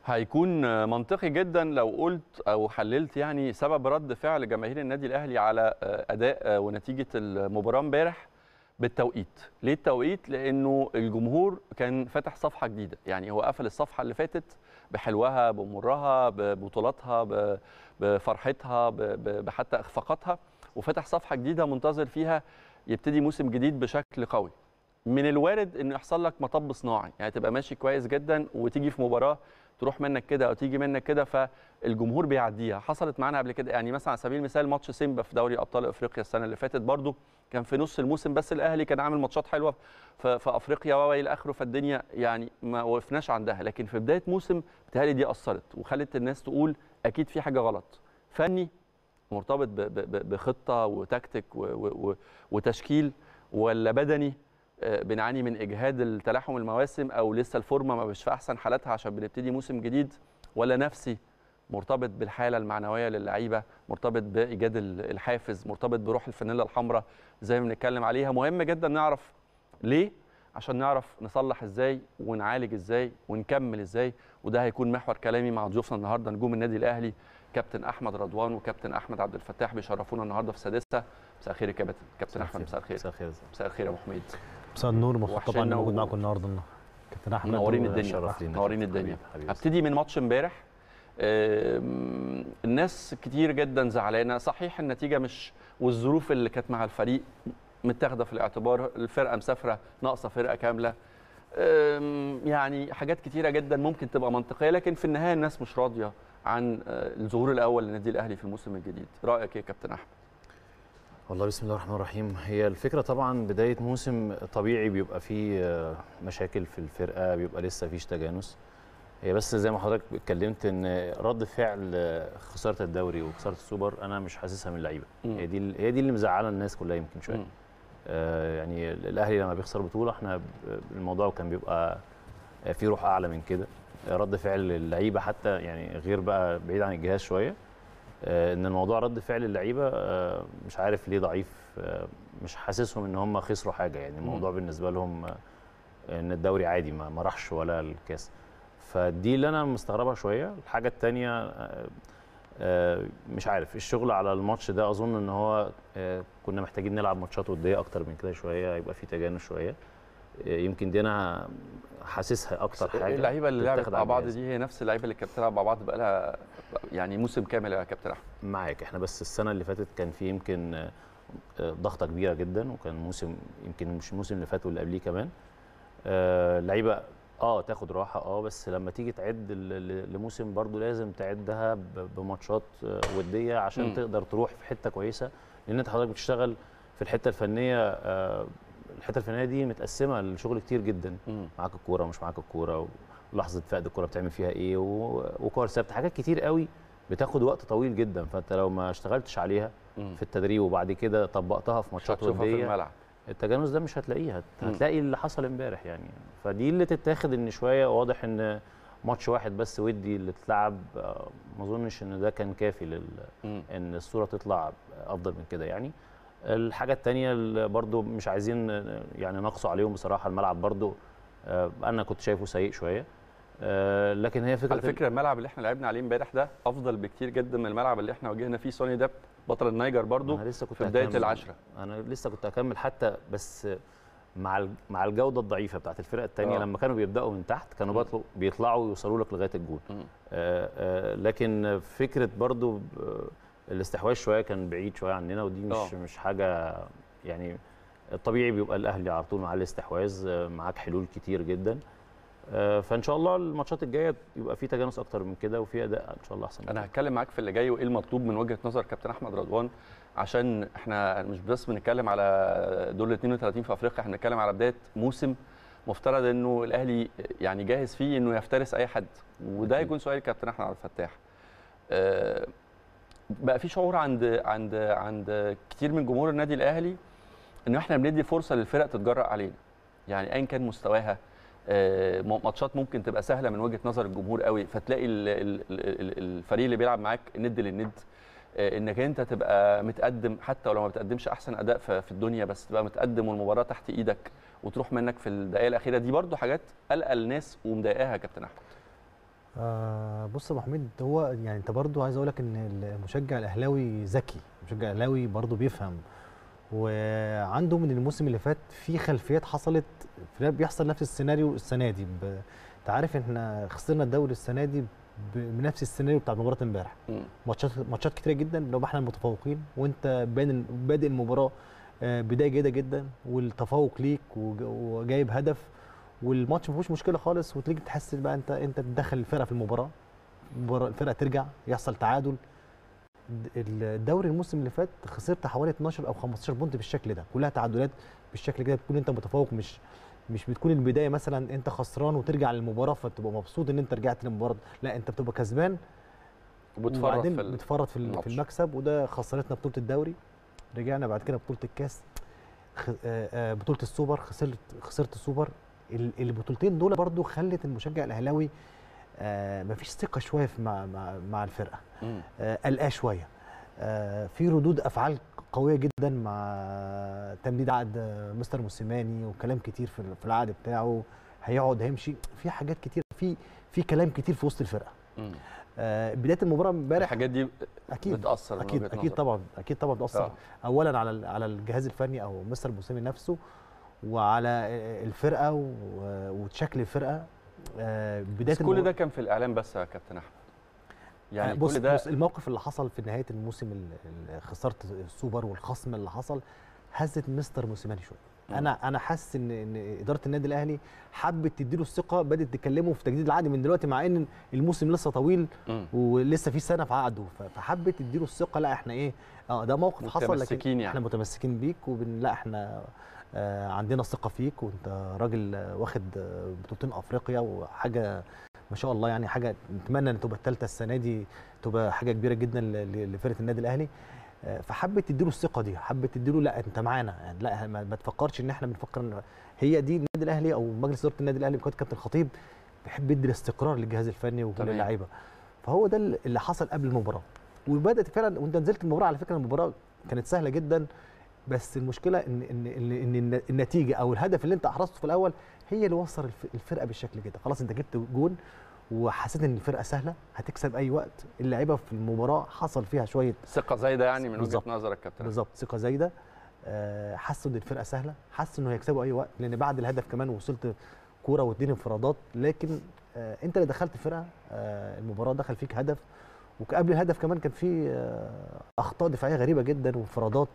هيكون منطقي جدا لو قلت او حللت يعني سبب رد فعل جماهير النادي الاهلي على اداء ونتيجه المباراه امبارح بالتوقيت ليه التوقيت لانه الجمهور كان فاتح صفحه جديده يعني هو قفل الصفحه اللي فاتت بحلوها بمرها ببطولاتها بفرحتها بحتى اخفاقاتها وفتح صفحه جديده منتظر فيها يبتدي موسم جديد بشكل قوي من الوارد انه يحصل لك مطب صناعي يعني تبقى ماشي كويس جدا وتيجي في مباراه تروح منك كده او تيجي منك كده فالجمهور بيعديها حصلت معانا قبل كده يعني مثلا على سبيل المثال ماتش سيمبا في دوري ابطال افريقيا السنه اللي فاتت برده كان في نص الموسم بس الاهلي كان عامل ماتشات حلوه في, في افريقيا والى اخره فالدنيا يعني ما وقفناش عندها لكن في بدايه موسم بتهيألي دي اثرت وخلت الناس تقول اكيد في حاجه غلط فني مرتبط بخطه وتكتيك وتشكيل ولا بدني بنعاني من اجهاد التلاحم المواسم او لسه الفورمه ما مش في احسن حالاتها عشان بنبتدي موسم جديد ولا نفسي مرتبط بالحاله المعنويه للعيبه مرتبط بايجاد الحافز مرتبط بروح الفانيلا الحمراء زي ما بنتكلم عليها مهم جدا نعرف ليه عشان نعرف نصلح ازاي ونعالج ازاي ونكمل ازاي وده هيكون محور كلامي مع ضيوفنا النهارده نجوم النادي الاهلي كابتن احمد رضوان وكابتن احمد عبد الفتاح بيشرفونا النهارده في سادسه مساء الخير يا كابتن كابتن احمد مساء الخير مساء الخير مساء الخير يا ابو حميد مساء النور مبسوط طبعا وحشنا موجود و- معاكم النهارده كابتن احمد منورين و- الدنيا شرف لينا. منورين الدنيا حبيبي، حبيبي. هبتدي من ماتش امبارح آم، الناس كتير جدا زعلانه صحيح النتيجه مش والظروف اللي كانت مع الفريق متاخده في الاعتبار الفرقه مسافره ناقصه فرقه كامله آم، يعني حاجات كتيره جدا ممكن تبقى منطقيه لكن في النهايه الناس مش راضيه عن آه، الظهور الاول للنادي الاهلي في الموسم الجديد رايك ايه يا كابتن احمد والله بسم الله الرحمن الرحيم هي الفكره طبعا بدايه موسم طبيعي بيبقى فيه آه، مشاكل في الفرقه بيبقى لسه فيش تجانس هي بس زي ما حضرتك اتكلمت ان رد فعل آه، خساره الدوري وخساره السوبر انا مش حاسسها من اللعيبه مم. هي دي هي دي اللي مزعله الناس كلها يمكن شويه مم. آه، يعني الاهلي لما بيخسر بطوله احنا ب- الموضوع كان بيبقى آه، في روح اعلى من كده آه، رد فعل اللعيبه حتى يعني غير بقى بعيد عن الجهاز شويه آه، ان الموضوع رد فعل اللعيبه آه، مش عارف ليه ضعيف آه، مش حاسسهم ان هم خسروا حاجه يعني الموضوع بالنسبه لهم آه، ان الدوري عادي ما ما راحش ولا الكاس فدي اللي انا مستغربها شويه الحاجه الثانيه مش عارف الشغل على الماتش ده اظن ان هو آه، كنا محتاجين نلعب ماتشات وديه اكتر من كده شويه يبقى في تجانس شويه آه، يمكن دي انا حاسسها اكتر حاجه اللعيبه اللي لعبت تتاخد مع على بعض الجهاز. دي هي نفس اللعيبه اللي كانت بتلعب مع بعض بقى لها يعني موسم كامل يا كابتن احمد معاك احنا بس السنه اللي فاتت كان في يمكن آه، آه، ضغطه كبيره جدا وكان موسم يمكن مش الموسم اللي فات واللي قبليه كمان آه، لعيبه اه تاخد راحه اه بس لما تيجي تعد ل- ل- لموسم برضو لازم تعدها ب- بماتشات آه، وديه عشان مم. تقدر تروح في حته كويسه لان انت حضرتك بتشتغل في الحته الفنيه آه، الحته الفنيه دي متقسمه لشغل كتير جدا مم. معاك الكوره ومش معاك الكوره ولحظه فقد الكوره بتعمل فيها ايه و- وكور ثابته حاجات كتير قوي بتاخد وقت طويل جدا فانت لو ما اشتغلتش عليها مم. في التدريب وبعد كده طبقتها في مش ماتشات هتشوفها في وديه الملعب التجانس ده مش هتلاقيه هت- مم. هتلاقي اللي حصل امبارح يعني فدي اللي تتاخد ان شويه واضح ان ماتش واحد بس ودي اللي اتلعب آه، ما اظنش ان ده كان كافي لل مم. ان الصوره تطلع افضل من كده يعني الحاجه الثانيه اللي برضو مش عايزين آه، يعني نقصوا عليهم بصراحه الملعب برضو آه، انا كنت شايفه سيء شويه آه، لكن هي فكره على فكره الملعب اللي احنا لعبنا عليه امبارح ده افضل بكتير جدا من الملعب اللي احنا واجهنا فيه سوني داب بطل النيجر برضو انا لسه كنت في بدايه هكمل. العشره انا لسه كنت هكمل حتى بس مع ال- مع الجوده الضعيفه بتاعت الفرق الثانيه آه. لما كانوا بيبداوا من تحت كانوا مم. بيطلعوا بيطلعوا ويوصلوا لك لغايه الجول مم. آه آه لكن فكره برضو ب- الاستحواذ شويه كان بعيد شويه عننا ودي مش آه. مش حاجه يعني الطبيعي بيبقى الاهلي على طول مع الاستحواذ آه، معاك حلول كتير جدا آه، فان شاء الله الماتشات الجايه يبقى في تجانس اكتر من كده وفي اداء ان شاء الله احسن من انا كده. هتكلم معاك في اللي جاي وايه المطلوب من وجهه نظر كابتن احمد رضوان عشان احنا مش بس بنتكلم على دور ال 32 في افريقيا احنا بنتكلم على بدايه موسم مفترض انه الاهلي يعني جاهز فيه انه يفترس اي حد وده أكيد. هيكون سؤال كابتن احمد عبد الفتاح آه، بقى في شعور عند عند عند كتير من جمهور النادي الاهلي ان احنا بندي فرصه للفرق تتجرأ علينا يعني ايا كان مستواها آه، م- ماتشات ممكن تبقى سهله من وجهه نظر الجمهور قوي فتلاقي ال- ال- ال- الفريق اللي بيلعب معاك ند للند آه، انك انت تبقى متقدم حتى ولو ما بتقدمش احسن اداء في في الدنيا بس تبقى متقدم والمباراه تحت ايدك وتروح منك في الدقائق الاخيره دي برضو حاجات قلقه الناس ومضايقاها يا كابتن احمد آه بص يا ابو حميد هو يعني انت برضو عايز اقول لك ان المشجع الاهلاوي ذكي المشجع الاهلاوي برضو بيفهم وعنده من الموسم اللي فات في خلفيات حصلت في- بيحصل نفس السيناريو السنه دي ب- انت عارف احنا خسرنا الدوري السنه دي ب- بنفس السيناريو بتاع مباراه امبارح مم. ماتشات ماتشات كتيره جدا لو احنا المتفوقين وانت بادئ بادئ المباراه آه، بدايه جيده جدا والتفوق ليك وج- وجايب هدف والماتش ما فيهوش مشكله خالص وتيجي تحس بقى انت انت تدخل الفرقه في المباراه المباراة- الفرقه ترجع يحصل تعادل د- الدوري الموسم اللي فات خسرت حوالي 12 او 15 بونت بالشكل ده كلها تعادلات بالشكل كده بتكون انت متفوق مش مش بتكون البدايه مثلا انت خسران وترجع للمباراه فتبقى مبسوط ان انت رجعت للمباراه لا انت بتبقى كسبان وبتفرط وبعدين في ال- بتفرط في, ال- الماتش. في المكسب وده خسرتنا بطوله الدوري رجعنا بعد كده بطوله الكاس خ... آه، آه، بطوله السوبر خسرت خسرت السوبر ال- البطولتين دول برضو خلت المشجع الاهلاوي آه مفيش ثقه شويه في مع مع, مع الفرقه مم. آه قلقاه شويه آه في ردود افعال قويه جدا مع تمديد عقد آه، مستر موسيماني وكلام كتير في في العقد بتاعه هيقعد هيمشي في حاجات كتير في في كلام كتير في وسط الفرقه مم. آه بدايه المباراه امبارح الحاجات دي اكيد بتاثر من اكيد وجهة اكيد نظرك. طبعا اكيد طبعا بتاثر آه. اولا على ال- على الجهاز الفني او مستر موسيمي نفسه وعلى الفرقه و- وشكل الفرقه آه، بدايه بس كل المو- ده كان في الاعلام بس يا كابتن احمد يعني آه، بص كل ده بص الموقف اللي حصل في نهايه الموسم ال- ال- خساره السوبر والخصم اللي حصل هزت مستر موسيماني شويه مم. انا انا حاسس ان ان اداره النادي الاهلي حبت تديله الثقه بدات تكلمه في تجديد العقد من دلوقتي مع ان الموسم لسه طويل مم. ولسه في سنه في عقده ف- فحبت تديله الثقه لا احنا ايه اه ده موقف حصل لكن متمسكين يعني. احنا متمسكين بيك وبن لا احنا آه عندنا ثقه فيك وانت راجل آه، واخد آه، بطولتين افريقيا وحاجه ما شاء الله يعني حاجه نتمنى ان تبقى الثالثه السنه دي تبقى حاجه كبيره جدا ل- ل- لفرقه النادي الاهلي آه، فحبت تديله الثقه دي حبت تديله لا انت معانا يعني لا ما, ما تفكرش ان احنا بنفكر ان هي دي النادي الاهلي او مجلس اداره النادي الاهلي بقياده كابتن الخطيب بيحب يدي الاستقرار للجهاز الفني وكل تمام. اللعيبه فهو ده اللي حصل قبل المباراه وبدات فعلا وانت نزلت المباراه على فكره المباراه كانت سهله جدا بس المشكله ان ان ان, إن النتيجه او الهدف اللي انت احرزته في الاول هي اللي وصل الف- الفرقه بالشكل كده خلاص انت جبت جون وحسيت ان الفرقه سهله هتكسب اي وقت اللعيبه في المباراه حصل فيها شويه ثقه زايده يعني من وجهه بالظبط. نظرك كابتن أحمد. بالظبط ثقه زايده آه، حسوا ان الفرقه سهله حسوا انه هيكسبوا اي وقت لان بعد الهدف كمان وصلت كوره واتنين انفرادات لكن آه، انت اللي دخلت الفرقه آه، المباراه دخل فيك هدف وقبل الهدف كمان كان في آه، اخطاء دفاعيه غريبه جدا وانفرادات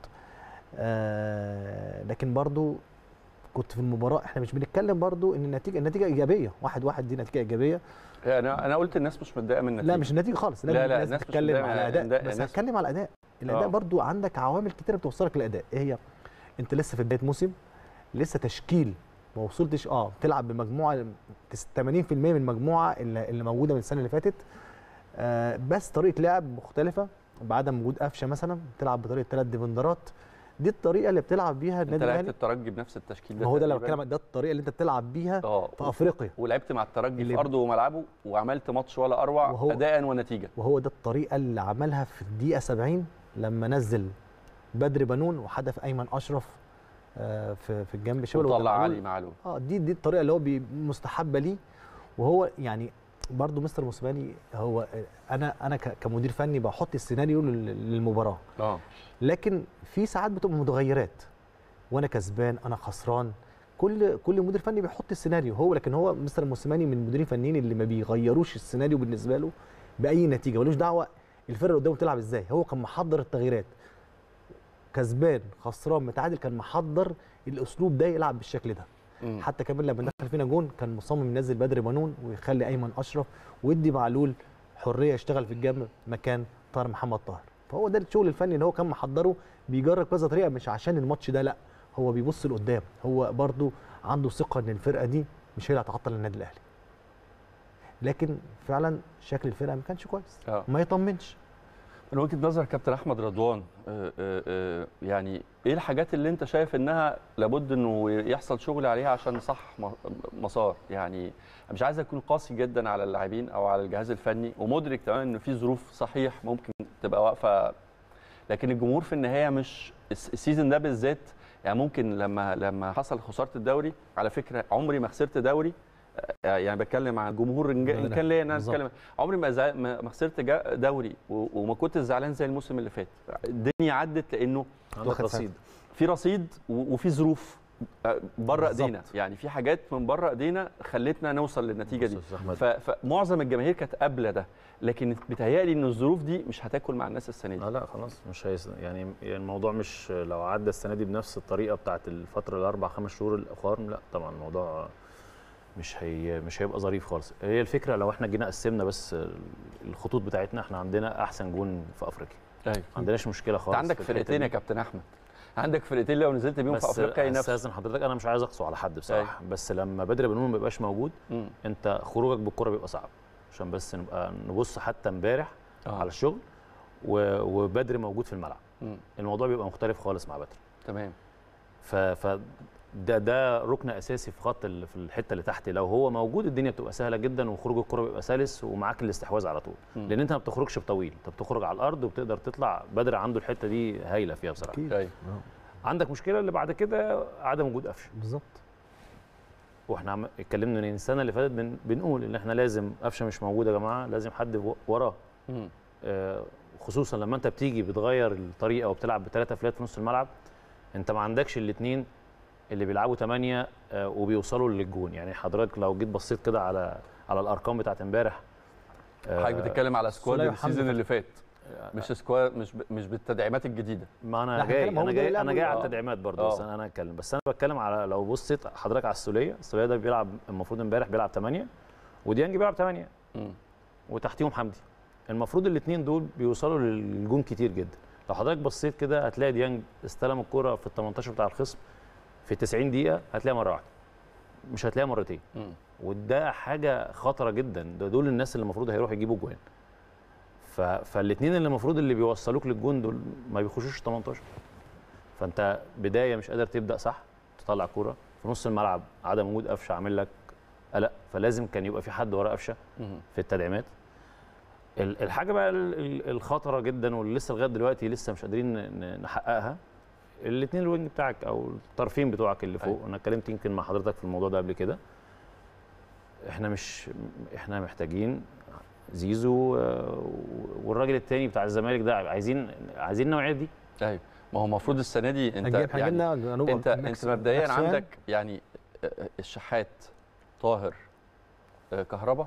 آه، لكن برضو كنت في المباراه احنا مش بنتكلم برضو ان النتيجه النتيجه ايجابيه واحد واحد دي نتيجه ايجابيه انا انا قلت الناس مش متضايقه من النتيجه لا مش النتيجه خالص لا، لا، الناس الناس مش بتتكلم متضايقة على من اداء الأداء، بس الناس- هتكلم على الاداء الاداء آه. برضو عندك عوامل كتيره بتوصلك للاداء ايه هي انت لسه في بدايه موسم لسه تشكيل ما وصلتش اه بتلعب بمجموعه تس- 80% من المجموعه اللي, اللي موجوده من السنه اللي فاتت آه بس طريقه لعب مختلفه بعدم وجود قفشه مثلا بتلعب بطريقه ثلاث ديفندرات دي الطريقه اللي بتلعب بيها انت النادي لعبت الاهلي الترجي بنفس التشكيل ده ما هو ده اللي تقريباً. بتكلم ده الطريقه اللي انت بتلعب بيها اه في افريقيا ولعبت مع الترجي اللي- في ارضه وملعبه وعملت ماتش ولا اروع وهو- اداء ونتيجه وهو ده الطريقه اللي عملها في الدقيقه 70 لما نزل بدر بنون وحدف ايمن اشرف آه، في في الجنب الشمال وطلع وقدام علي علي. معلول اه دي دي الطريقه اللي هو بي- مستحبه ليه وهو يعني برضو مستر موسيماني هو آه، انا انا ك- كمدير فني بحط السيناريو لل- للمباراه اه لكن في ساعات بتبقى متغيرات وانا كسبان انا خسران كل كل مدير فني بيحط السيناريو هو لكن هو مستر موسيماني من المديرين الفنيين اللي ما بيغيروش السيناريو بالنسبه له باي نتيجه ملوش دعوه الفرقه اللي قدامه بتلعب ازاي هو كان محضر التغييرات كسبان خسران متعادل كان محضر الاسلوب ده يلعب بالشكل ده مم. حتى كمان لما دخل فينا جون كان مصمم ينزل بدر بنون ويخلي ايمن اشرف ويدي معلول حريه يشتغل في الجنب مكان طاهر محمد طاهر فهو ده الشغل الفني اللي هو كان محضره بيجرب كذا طريقه مش عشان الماتش ده لا هو بيبص لقدام هو برضو عنده ثقه ان الفرقه دي مش هي اللي هتعطل النادي الاهلي لكن فعلا شكل الفرقه ما كانش كويس اه ما يطمنش من وجهه نظر كابتن احمد رضوان آه، آه، آه، يعني ايه الحاجات اللي انت شايف انها لابد انه يحصل شغل عليها عشان صح م- مسار يعني أنا مش عايز اكون قاسي جدا على اللاعبين او على الجهاز الفني ومدرك تماما ان في ظروف صحيح ممكن تبقى واقفه لكن الجمهور في النهايه مش الس- السيزون ده بالذات يعني ممكن لما لما حصل خساره الدوري على فكره عمري ما خسرت دوري آه، يعني بتكلم عن الجمهور ان لا، إن لا، كان ليا ان انا بالظبط. اتكلم عمري ما زع- ما ما خسرت جا- دوري و- وما كنت زعلان زي الموسم اللي فات الدنيا عدت لانه عندك واخد رصيد في رصيد و- وفي ظروف آه، بره بالظبط. ايدينا يعني في حاجات من بره ايدينا خلتنا نوصل للنتيجه دي بص يا أحمد، ف- فمعظم الجماهير كانت قابله ده لكن بيتهيألي ان الظروف دي مش هتاكل مع الناس السنه دي لا لا خلاص مش هيس يعني يعني الموضوع مش لو عدى السنه دي بنفس الطريقه بتاعت الفتره الاربع خمس شهور الاخر لا طبعا الموضوع مش هي مش هيبقى ظريف خالص هي الفكره لو احنا جينا قسمنا بس الخطوط بتاعتنا احنا عندنا احسن جون في افريقيا ايوه ما عندناش مشكله انت خالص عندك في الحتة فرقتين دي. يا كابتن احمد عندك فرقتين لو نزلت بيهم في بس افريقيا ينافسوا استاذن حضرتك انا مش عايز اقسو على حد بصراحه بس لما بدر بنون ما بيبقاش موجود مم. انت خروجك بالكره بيبقى صعب عشان بس نبقى نبص حتى امبارح آه. على الشغل و- وبدر موجود في الملعب مم. الموضوع بيبقى مختلف خالص مع بدر تمام ف, ف ده ده ركن اساسي في خط ال- في الحته اللي تحت لو هو موجود الدنيا بتبقى سهله جدا وخروج الكره بيبقى سلس ومعاك الاستحواذ على طول مم. لان انت ما بتخرجش بطويل انت بتخرج على الارض وبتقدر تطلع بدر عنده الحته دي هايله فيها بصراحه اكيد ايوه عندك مشكله اللي بعد كده عدم وجود قفشه بالظبط واحنا عم- اتكلمنا من السنه اللي فاتت بن بنقول ان احنا لازم قفشه مش موجود يا جماعه لازم حد و- وراه مم. آه، خصوصا لما انت بتيجي بتغير الطريقه وبتلعب بثلاثه فلات في نص الملعب انت ما عندكش الاثنين اللي بيلعبوا ثمانيه وبيوصلوا للجون يعني حضرتك لو جيت بصيت كده على على الارقام بتاعت امبارح آه، حضرتك بتتكلم على سكواد سليمان حمدي السيزون فتحي. اللي فات مش سكواد مش ب- مش بالتدعيمات الجديده ما لا، انا احنا جاي بنتكلم هو انا ده جاي اللي انا جاي على آه. التدعيمات برضه آه. بس انا انا اتكلم بس انا بتكلم على لو بصيت حضرتك على السوليه السوليه ده بيلعب المفروض امبارح بيلعب 8 وديانج بيلعب 8 مم. وتحتيهم حمدي المفروض الاثنين دول بيوصلوا للجون كتير جدا لو حضرتك بصيت كده هتلاقي ديانج استلم الكرة في ال 18 بتاع الخصم في 90 دقيقة هتلاقيها مرة واحدة مش هتلاقيها مرتين مم. وده حاجة خطرة جدا ده دول الناس اللي المفروض هيروحوا يجيبوا جوان ف... فالاثنين اللي المفروض اللي بيوصلوك للجون دول ما بيخشوش 18 فانت بداية مش قادر تبدأ صح تطلع كورة في نص الملعب عدم وجود قفشه عامل لك قلق فلازم كان يبقى في حد ورا قفشه مم. في التدعيمات ال- الحاجه بقى ال- ال- الخطره جدا واللي لسه لغايه دلوقتي لسه مش قادرين ن- نحققها الاثنين الوينج بتاعك او الطرفين بتوعك اللي فوق أيوة. انا اتكلمت يمكن مع حضرتك في الموضوع ده قبل كده احنا مش احنا محتاجين زيزو آه، والراجل التاني بتاع الزمالك ده عايزين عايزين النوعيه دي ايوه ما هو المفروض السنه دي انت هنجيب يعني هنجيبنا جنوب انت انت مكس- مبدئيا مكسوان. عندك يعني آه، الشحات طاهر آه، كهربا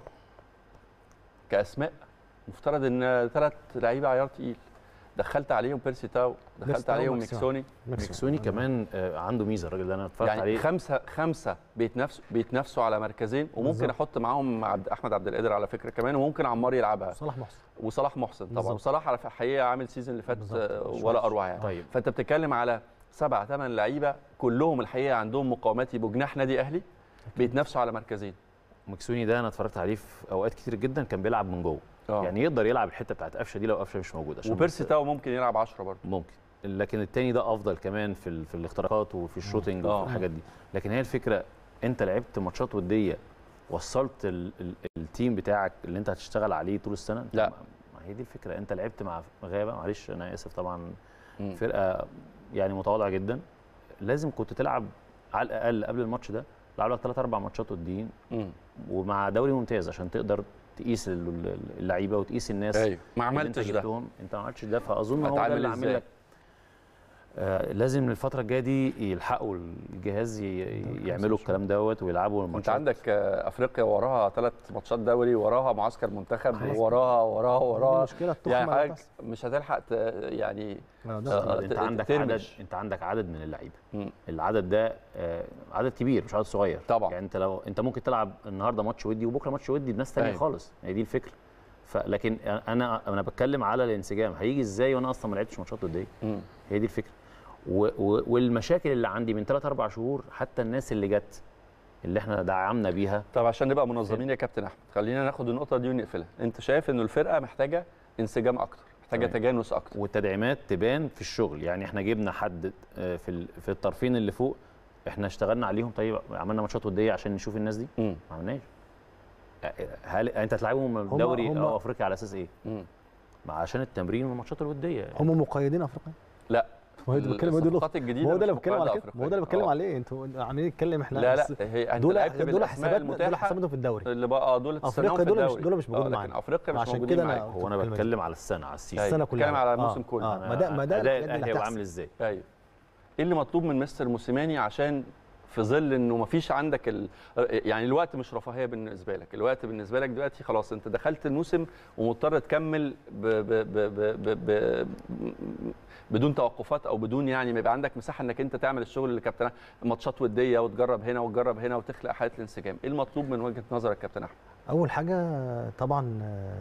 كاسماء مفترض ان ثلاث لعيبه عيار تقيل دخلت عليهم بيرسي تاو دخلت بيرسي تاو عليهم ومكسوني. ميكسوني ميكسوني كمان آه، عنده ميزه الراجل ده انا اتفرجت يعني عليه خمسه خمسه بيتنافسوا بيتنافسوا على مركزين وممكن بالظبط. احط معاهم عبد احمد عبد القادر على فكره كمان وممكن عمار يلعبها صلاح محسن وصلاح محسن طبعا بالظبط. صلاح على الحقيقه عامل سيزون اللي فات بالظبط. آه، مش ولا وحش. اروع يعني طيب فانت بتتكلم على سبعة ثمان لعيبه كلهم الحقيقه عندهم مقاومات يبقوا جناح نادي اهلي بيتنافسوا على مركزين مكسوني ده انا اتفرجت عليه في اوقات كتير جدا كان بيلعب من جوه اه يعني يقدر يلعب الحته بتاعت قفشه دي لو قفشه مش موجود عشان وبيرسي بس- تاو ممكن يلعب 10 برضه ممكن لكن التاني ده افضل كمان في ال- في الاختراقات وفي الشوتنج آه. وفي الحاجات دي لكن هي الفكره انت لعبت ماتشات وديه وصلت ال ال التيم بتاعك اللي انت هتشتغل عليه طول السنه أنت لا. ما ما هي دي الفكره انت لعبت مع غابه معلش انا اسف طبعا مم. فرقه يعني متواضعه جدا لازم كنت تلعب على الاقل قبل الماتش ده لعب لك ثلاث اربع ماتشات وديين مم. ومع دوري ممتاز عشان تقدر تقيس ال- ال- اللعيبه وتقيس الناس ايوه ما اللي عملتش انت ده جبتهم انت ما عملتش ده فاظن هو ده هتعامل اللي عامل ازاي؟ لك آه لازم الفتره الجايه دي يلحقوا الجهاز ي- يعملوا الكلام دوت ويلعبوا انت الماتشات عندك آه، افريقيا وراها ثلاث ماتشات دوري وراها معسكر منتخب خلاص. وراها وراها دي وراها مشكله التخمه يعني اللي حضرتك بتحصل. مش هتلحق ت- يعني آه، آه، ده انت ت- عندك عدد ترمش. انت عندك عدد من اللعيبه مم. العدد ده آه عدد كبير مش عدد صغير طبعا. يعني انت لو انت ممكن تلعب النهارده ماتش ودي وبكره ماتش ودي بناس تانية أيوة. خالص هي دي الفكره فلكن انا انا بتكلم على الانسجام هيجي ازاي وانا اصلا ما لعبتش ماتشات وديه مم. هي دي الفكره و و والمشاكل اللي عندي من 3 4 شهور حتى الناس اللي جت اللي احنا دعمنا بيها طب عشان نبقى منظمين يا كابتن احمد خلينا ناخد النقطه دي ونقفلها انت شايف انه الفرقه محتاجه انسجام اكتر محتاجه تمام. تجانس اكتر والتدعيمات تبان في الشغل يعني احنا جبنا حد آه، في ال- في الطرفين اللي فوق احنا اشتغلنا عليهم طيب عملنا ماتشات وديه عشان نشوف الناس دي مم. ما عملناش آه، هل انت هتلعبهم هم- دوري هم- او افريقيا على اساس ايه؟ مم. ما عشان التمرين والماتشات الوديه هم مقيدين افريقيا لا ما هو ده بتكلم هو ده الصفقات الجديده ما هو ده اللي مش بتكلم مقيدة على كده ما هو ده اللي أفريقيا. بتكلم آه. عليه انتوا عاملين نتكلم احنا لا لا بس هي انت دول لعبت دول بالاسماء حساباتنا دول المتاحه حساباتهم في الدوري اللي بقى اه دول أفريقيا استثناهم في دول مش- الدوري. دول مش موجودين آه، لكن معانا. افريقيا مش عشان موجودين كده أنا- معاك هو انا بتكلم بتكلم على السنه على السيزون السنه كلها بتكلم على آه، الموسم كله. اه ما ده ما ده اداء الحاجات دي اللي الاهلي هيبقى هتحصل. عامل ازاي ايوه ايه اللي مطلوب من مستر موسيماني عشان في ظل انه ما فيش عندك ال... يعني الوقت مش رفاهيه بالنسبه لك الوقت بالنسبه لك دلوقتي خلاص انت دخلت الموسم ومضطر تكمل ب... ب... ب... ب... ب... ب... بدون توقفات او بدون يعني ما يبقى عندك مساحه انك انت تعمل الشغل اللي كابتن ماتشات وديه وتجرب هنا وتجرب هنا وتخلق حاله الانسجام ايه المطلوب من وجهه نظرك كابتن احمد اول حاجه طبعا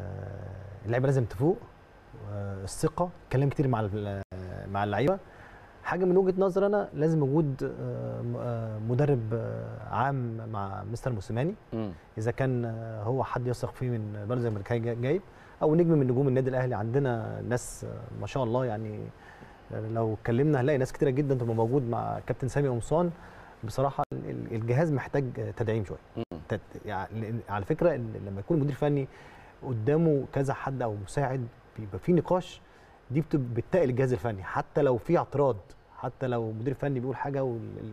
آه، اللعيبه لازم تفوق آه، الثقه اتكلم كتير مع ال- مع اللعيبه حاجه من وجهه نظري انا لازم وجود آه، م- آه، مدرب آه، عام مع مستر موسيماني امم اذا كان آه، هو حد يثق فيه من بلد زي ما كان جاي- جايب او نجم من نجوم النادي الاهلي عندنا ناس آه، ما شاء الله يعني آه، لو اتكلمنا هنلاقي ناس كتيره جدا تبقى موجود مع كابتن سامي قمصان بصراحه ال- ال- الجهاز محتاج آه، تدعيم شويه مم. تت- يعني لأن على فكره إن لما يكون مدير فني قدامه كذا حد او مساعد بيبقى في نقاش دي بت- بتقل الجهاز الفني حتى لو في اعتراض حتى لو مدير فني بيقول حاجه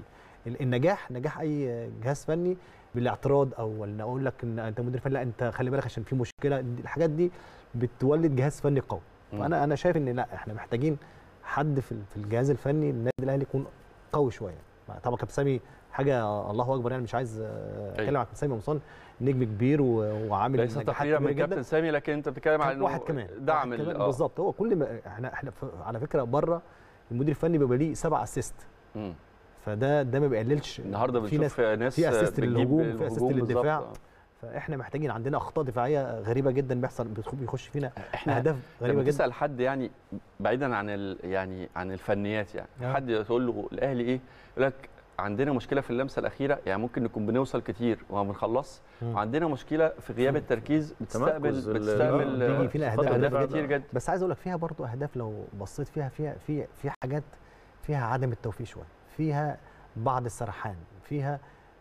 والنجاح نجاح اي جهاز فني بالاعتراض او ان اقول لك ان انت مدير فني لا انت خلي بالك عشان في مشكله دي- الحاجات دي بتولد جهاز فني قوي مم. فانا انا شايف ان لا احنا محتاجين حد في ال- في الجهاز الفني النادي الاهلي يكون قوي شويه طبعا كابتن سامي حاجه الله اكبر يعني مش عايز آه، اتكلم عن كابتن سامي قمصان نجم كبير و- وعامل ليس نجاحات تقريرا من كبيرة جداً. كابتن سامي لكن انت بتتكلم على انه واحد كمان دعم واحد ال- كمان آه. بالظبط هو كل ما احنا احنا ف- على فكره بره المدير الفني بيبقى ليه سبع اسيست مم. فده ده ما بيقللش النهارده في بنشوف ناس في assist بتجيب للهجوم، في الهجوم assist للدفاع. بالظبط. فاحنا محتاجين عندنا اخطاء دفاعيه غريبه جدا بيحصل بيدخل- بيخش فينا احنا اهداف غريبه لما جدا تسال حد يعني بعيدا عن ال يعني عن الفنيات يعني آه. حد تقول له الاهلي ايه يقول لك عندنا مشكله في اللمسه الاخيره يعني ممكن نكون بنوصل كتير وما بنخلص مم. وعندنا مشكله في غياب التركيز بتستقبل تمركز ال- بتستقبل آه، بيجي فينا آه، أهداف اهداف غريبة كتير جدا بس عايز اقول لك فيها برضو اهداف لو بصيت فيها فيها في في حاجات فيها عدم التوفيق شويه فيها بعض السرحان فيها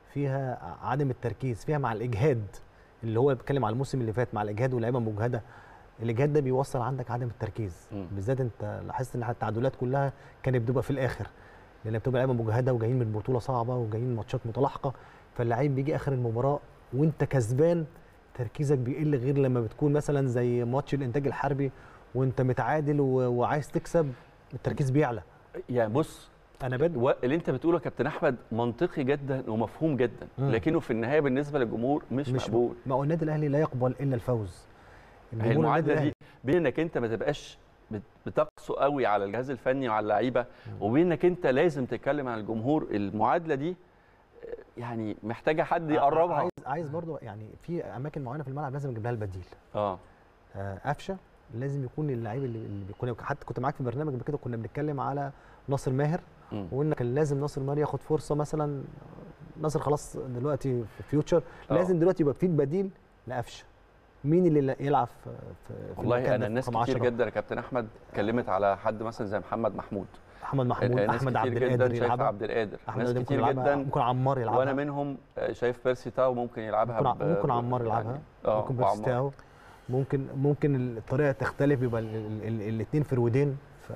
فيها عدم التركيز فيها مع الاجهاد اللي هو بيتكلم على الموسم اللي فات مع الاجهاد واللعيبه مجهده الاجهاد ده بيوصل عندك عدم التركيز مم. بالذات انت لاحظت ان التعادلات كلها كانت بتبقى في الاخر لان بتبقى لعيبه مجهده وجايين من بطوله صعبه وجايين ماتشات متلاحقه فاللعيب بيجي اخر المباراه وانت كسبان تركيزك بيقل غير لما بتكون مثلا زي ماتش الانتاج الحربي وانت متعادل و... وعايز تكسب التركيز بيعلى يعني بص انا بد و- اللي انت بتقوله يا كابتن احمد منطقي جدا ومفهوم جدا مم. لكنه في النهايه بالنسبه للجمهور مش, مش مقبول ما هو النادي الاهلي لا يقبل الا الفوز هي الجمهور النادي المعادله دي الأهلي- بين انك انت ما تبقاش بت- بتقسو قوي على الجهاز الفني وعلى اللعيبه وبين انك انت لازم تتكلم عن الجمهور المعادله دي آه، يعني محتاجه حد يقربها عايز عايز برضو يعني في اماكن معينه في الملعب لازم اجيب لها البديل اه آه، قفشه لازم يكون اللعيب اللي, اللي بيكون حتى كنت معاك في برنامج قبل كده كنا بنتكلم على ناصر ماهر مم. وقلنا كان لازم ناصر ماهر ياخد فرصه مثلا ناصر خلاص دلوقتي في فيوتشر آه. لازم دلوقتي يبقى في بديل لقفشه مين اللي لا- يلعب في في في والله المكان انا ده الناس رقم كتير 10؟ جدا يا كابتن احمد اتكلمت على حد مثلا زي محمد محمود احمد محمود ناس احمد كتير عبد جدا القادر شايف يلعبها عبد القادر احمد ناس عبد كتير القادر يلعبها جدا ممكن عمار يلعبها وانا منهم آه، شايف بيرسي تاو ممكن يلعبها ممكن ع- ب- ممكن عمار يعني- يلعبها اه ممكن وعمار. بيرستاو ممكن ممكن الطريقه تختلف يبقى الاثنين فرودين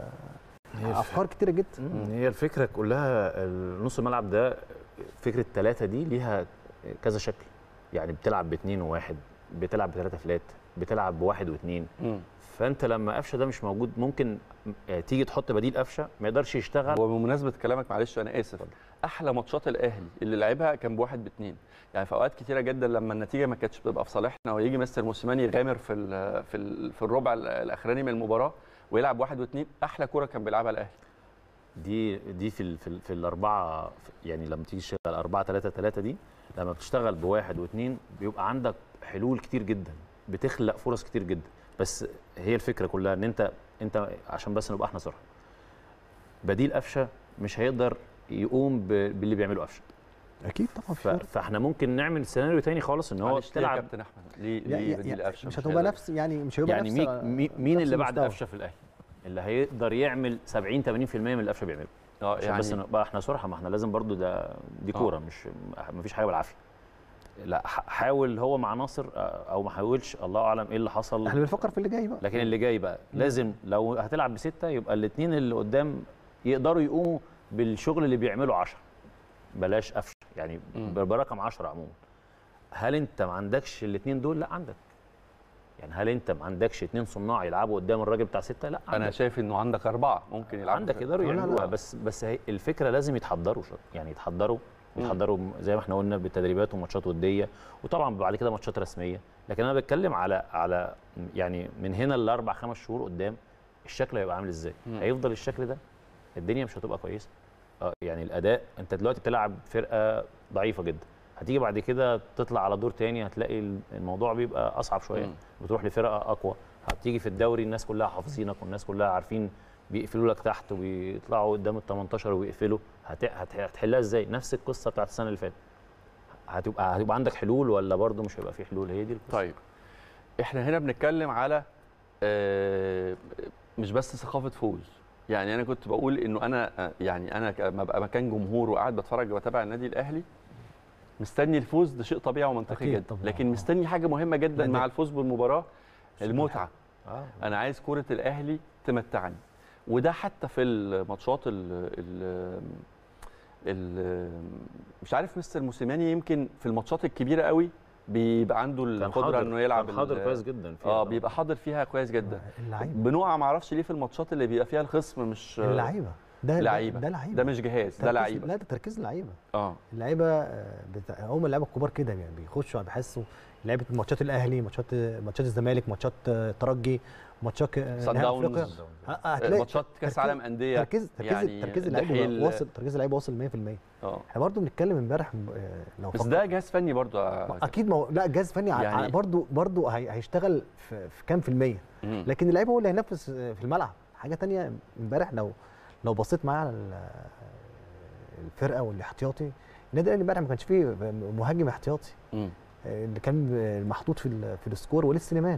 فافكار كتيره جدا مم. هي الفكره كلها نص الملعب ده فكره ثلاثه دي ليها كذا شكل يعني بتلعب باثنين وواحد بتلعب بثلاثه فلات بتلعب بواحد واثنين مم. فانت لما قفشه ده مش موجود ممكن آه، تيجي تحط بديل قفشه ما يقدرش يشتغل وبمناسبه كلامك معلش انا اسف احلى ماتشات الاهلي اللي لعبها كان بواحد باثنين يعني في اوقات كتيره جدا لما النتيجه ما كانتش بتبقى في صالحنا ويجي مستر موسيماني يغامر في ال في ال في الربع الاخراني من المباراه ويلعب واحد واثنين احلى كوره كان بيلعبها الاهلي دي دي في ال في, ال في الاربعه يعني لما تيجي تشتغل 4 3 3 دي لما بتشتغل بواحد واثنين بيبقى عندك حلول كتير جدا بتخلق فرص كتير جدا بس هي الفكره كلها ان انت انت عشان بس نبقى احنا صراحه بديل قفشه مش هيقدر يقوم ب- باللي بيعمله قفشه اكيد طبعا ف- فاحنا ممكن نعمل سيناريو تاني خالص ان هو معلش ليه يا تلعب كابتن احمد ليه يا- ليه يا- بديل يا- قفشه مش هتبقى هيقدر؟ نفس يعني مش هيبقى يعني نفس مين مين- مين نفس اللي بعد المستوى. قفشه في الاهلي اللي هيقدر يعمل 70 80% من اللي قفشه بيعمله اه عشان يعني بس نبقى احنا صراحه ما احنا لازم برضو ده دي آه. كوره مش ما فيش حاجه بالعافيه لا ح- حاول هو مع ناصر آه، او ما حاولش الله اعلم ايه اللي حصل احنا بنفكر في اللي جاي بقى لكن اللي جاي بقى لازم لو هتلعب بسته يبقى الاثنين اللي قدام يقدروا يقوموا بالشغل اللي بيعمله 10 بلاش قفشه يعني مم. برقم 10 عموما هل انت ما عندكش الاثنين دول لا عندك يعني هل انت ما عندكش اثنين صناع يلعبوا قدام الراجل بتاع سته لا انا عندك شايف انه عندك اربعه ممكن يلعبوا عندك في- يقدروا لا، لا، يعملوها لا. بس بس هي الفكره لازم يتحضروا شوية. يعني يتحضروا مم. يتحضروا زي ما احنا قلنا بالتدريبات وماتشات وديه وطبعا بعد كده ماتشات رسميه لكن انا بتكلم على على يعني من هنا لاربع خمس شهور قدام الشكل هيبقى عامل ازاي مم. هيفضل الشكل ده الدنيا مش هتبقى كويسه اه يعني الاداء انت دلوقتي بتلعب فرقه ضعيفه جدا هتيجي بعد كده تطلع على دور تاني هتلاقي الموضوع بيبقى اصعب شويه مم. بتروح لفرقه اقوى هتيجي في الدوري الناس كلها حافظينك والناس كلها عارفين بيقفلوا لك تحت وبيطلعوا قدام ال 18 ويقفلوا هت... هت... هتحلها ازاي نفس القصه بتاعت السنه اللي فاتت هتبقى هتبقى عندك حلول ولا برضه مش هيبقى في حلول هي دي القصه طيب احنا هنا بنتكلم على آه، مش بس ثقافه فوز يعني انا كنت بقول انه انا آه، يعني انا لما ابقى مكان جمهور وقاعد بتفرج واتابع النادي الاهلي مستني الفوز ده شيء طبيعي ومنطقي أكيد جدا طبعاً. لكن مستني حاجه مهمه جدا الأداء. مع الفوز بالمباراه المتعه اه انا عايز كره الاهلي تمتعني وده حتى في الماتشات ال ال ال مش عارف مستر موسيماني يمكن في الماتشات الكبيره قوي بيبقى عنده كان القدره حاضر انه يلعب كان حاضر ال- كويس جدا فيها اه بيبقى حاضر فيها كويس جدا اللعيبه بنقع ما اعرفش ليه في الماتشات اللي بيبقى فيها الخصم مش اللعيبه ده لعيبه ده لعيبه ده مش جهاز ده تركيز- لعيبه لا ده تركيز اللعيبه اه اللعيبه آه، بتاع هم اللعيبه الكبار كده يعني بيخشوا بيحسوا لعيبه ماتشات الاهلي ماتشات ماتشات الزمالك ماتشات آه، ترجي ماتشات آه، صن نهائي داونز. افريقيا ه- هتلاقي ماتشات كاس تركيز- عالم انديه تركيز تركيز يعني تركيز دحيل- اللعيبه واصل تركيز اللعيبه واصل 100% اه احنا برضو بنتكلم امبارح آه، لو بس فكر- ده جهاز فني برضو آه، اكيد ما هو لا جهاز فني يعني- يعني برضو برضو هي- هيشتغل في, في كام في الميه مم. لكن اللعيبه هو اللي هينفذ في الملعب حاجه تانية امبارح لو لو بصيت معايا على ال- الفرقه والاحتياطي النادي الاهلي امبارح ما كانش فيه مهاجم احتياطي مم. اللي كان محطوط في ال- في السكور وليد سليمان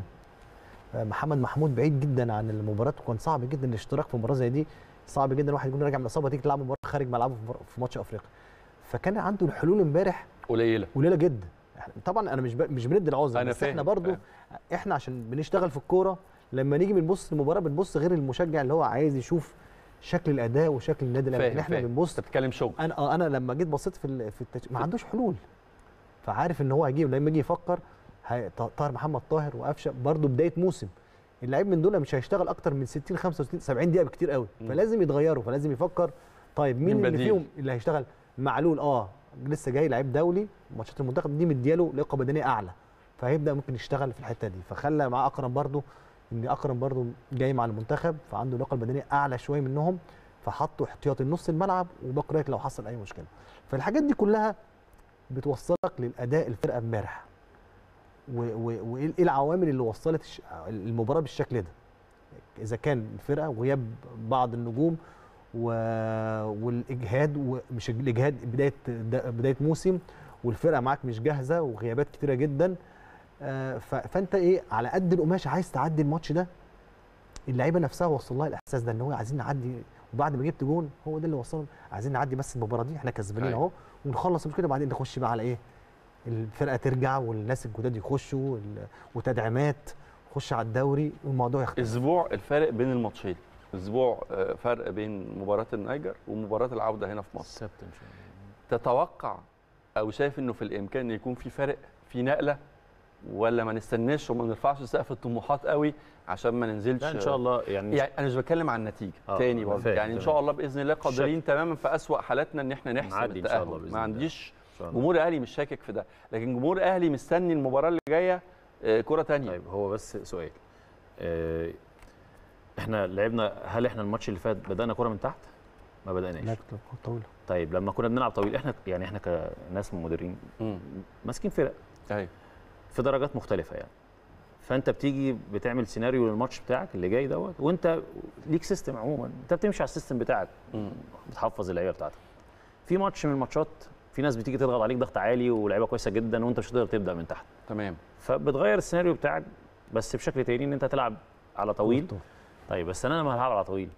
محمد محمود بعيد جدا عن المباراه وكان صعب جدا الاشتراك في مباراه زي دي صعب جدا واحد يكون راجع من الاصابه تيجي تلعب مباراه خارج ملعبه في مباراة- في ماتش افريقيا فكان عنده الحلول امبارح قليله قليله جدا إحنا- طبعا انا مش ب... مش بندي العذر أنا بس فاهم، احنا برضو فاهم. احنا عشان بنشتغل في الكوره لما نيجي بنبص المباراه بنبص غير المشجع اللي هو عايز يشوف شكل الاداء وشكل النادي الاهلي فاهم لكن احنا فاهم. بنبص انت بتتكلم شغل انا آه، انا لما جيت بصيت في ال- في التش... ما عندوش حلول فعارف ان هو هيجيب لما يجي يفكر هي... ط- طاهر محمد طاهر وقفشه برضو بدايه موسم اللعيب من دول مش هيشتغل اكتر من 60 65 70 دقيقه بكتير قوي مم. فلازم يتغيروا فلازم يفكر طيب مين مين اللي بديل؟ فيهم اللي هيشتغل معلول اه لسه جاي لعيب دولي ماتشات المنتخب دي مدياله لياقه بدنيه اعلى فهيبدا ممكن يشتغل في الحته دي فخلى معاه اكرم برضو ان اكرم برضو جاي مع المنتخب فعنده اللياقه البدنيه اعلى شويه منهم فحطوا احتياطي نص الملعب وباقي لو حصل اي مشكله فالحاجات دي كلها بتوصلك للاداء الفرقه امبارح و- و- وايه إيه العوامل اللي وصلت الش- المباراه بالشكل ده اذا كان الفرقه وغياب بعض النجوم و... والاجهاد ومش الاجهاد بدايه د- بدايه موسم والفرقه معاك مش جاهزه وغيابات كتيره جدا آه، ف... فانت ايه على قد القماش عايز تعدي الماتش ده اللعيبه نفسها وصل لها الاحساس ده ان هو عايزين نعدي وبعد ما جبت جون هو ده اللي وصلنا عايزين نعدي بس المباراه دي احنا كسبانين أيوة. اهو ونخلص المشكله بعدين نخش بقى على ايه الفرقه ترجع والناس الجداد يخشوا وال- وتدعيمات خش على الدوري والموضوع يختلف اسبوع الفرق بين الماتشين اسبوع آه، فرق بين مباراه النيجر ومباراه العوده هنا في مصر السبت ان شاء الله تتوقع او شايف انه في الامكان ان يكون في فرق في نقله ولا ما نستناش وما نرفعش سقف الطموحات قوي عشان ما ننزلش لا ان شاء الله يعني, يعني انا مش بتكلم عن النتيجه آه، تاني أنا برضه فاهم، يعني ان تمام. شاء الله باذن الله قادرين تماما في اسوا حالاتنا ان احنا نحسم نعدي إن شاء الله التاهل بإذن ما الله. عنديش إن شاء الله. جمهور اهلي مش شاكك في ده لكن جمهور اهلي مستني المباراه اللي جايه آه، كره تانية طيب هو بس سؤال آه، احنا لعبنا هل احنا الماتش اللي فات بدانا كره من تحت ما بداناش لا كنت طويله طيب لما كنا بنلعب طويل احنا يعني احنا كناس مديرين مم. ماسكين فرق ايوه في درجات مختلفه يعني فانت بتيجي بتعمل سيناريو للماتش بتاعك اللي جاي دوت وانت ليك سيستم عموما انت بتمشي على السيستم بتاعك مم. بتحفظ اللعيبه بتاعتك في ماتش من الماتشات في ناس بتيجي تضغط عليك ضغط عالي ولعيبه كويسه جدا وانت مش هتقدر تبدا من تحت تمام فبتغير السيناريو بتاعك بس بشكل تاني ان انت تلعب على طويل طيب بس انا لما هلعب على طويل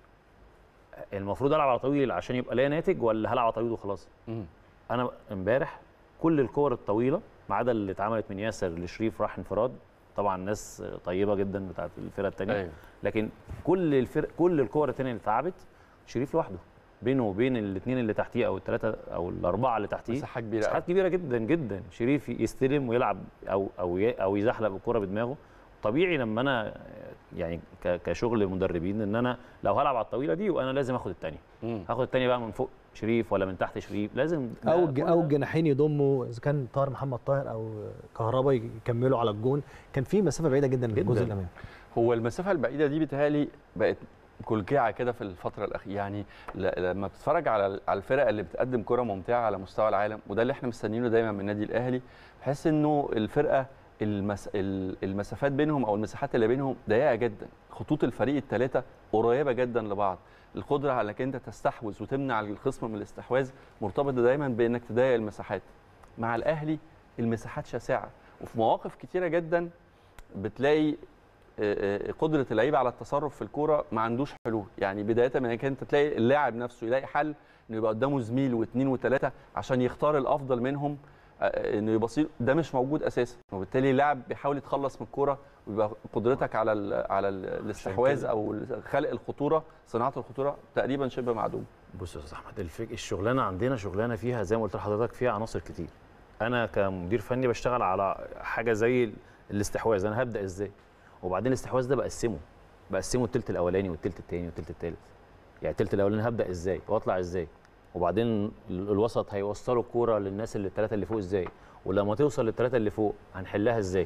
المفروض العب على طويل عشان يبقى ليا ناتج ولا هلعب على طويل وخلاص مم. انا امبارح كل الكور الطويله ما عدا اللي اتعملت من ياسر لشريف راح انفراد طبعا ناس طيبه جدا بتاعت الفرقه الثانيه ايوه لكن كل الفرق كل الكور الثانيه اللي اتلعبت شريف لوحده بينه وبين الاثنين اللي تحتيه او الثلاثه او الاربعه اللي تحتيه مساحه كبيره مساحات كبيره جدا جدا شريف يستلم ويلعب او او ي- او يزحلق الكره بدماغه طبيعي لما انا يعني ك- كشغل مدربين ان انا لو هلعب على الطويله دي وانا لازم اخد الثانيه مم. هاخد الثانيه بقى من فوق شريف ولا من تحت شريف لازم ده او كل الج- ده- او الجناحين يضموا اذا كان طاهر محمد طاهر او كهربا يكملوا على الجون كان في مسافه بعيده جدا جداً. الجزء الامامي هو المسافه البعيده دي بتهيألي بقت كلكعه كده في الفتره الاخيره يعني ل- لما بتتفرج على على الفرق اللي بتقدم كره ممتعه على مستوى العالم وده اللي احنا مستنيينه دايما من النادي الاهلي بحس انه الفرقه المس... ال- المسافات بينهم او المساحات اللي بينهم ضيقه جدا خطوط الفريق الثلاثه قريبه جدا لبعض القدره على انك انت تستحوذ وتمنع الخصم من الاستحواذ مرتبطه دايما بانك تضيق المساحات مع الاهلي المساحات شاسعه وفي مواقف كتيره جدا بتلاقي آه، آه، قدره اللعيب على التصرف في الكوره ما عندوش حلول يعني بدايه من انك انت تلاقي اللاعب نفسه يلاقي حل انه يبقى قدامه زميل واثنين وثلاثه عشان يختار الافضل منهم آه، آه، انه يبصير ده مش موجود اساسا وبالتالي اللاعب بيحاول يتخلص من الكوره ويبقى قدرتك على ال على ال الاستحواذ كده. او خلق الخطوره صناعه الخطوره تقريبا شبه معدوم بص يا استاذ احمد الفك... الشغلانه عندنا شغلانه فيها زي ما قلت لحضرتك فيها عناصر كتير انا كمدير فني بشتغل على حاجه زي ال- الاستحواذ انا هبدا ازاي وبعدين الاستحواذ ده بقسمه بقسمه التلت الاولاني والتلت الثاني والتلت الثالث يعني التلت الاولاني هبدا ازاي واطلع ازاي وبعدين ال- الوسط هيوصلوا الكوره للناس اللي الثلاثه اللي فوق ازاي ولما توصل للثلاثه اللي فوق هنحلها ازاي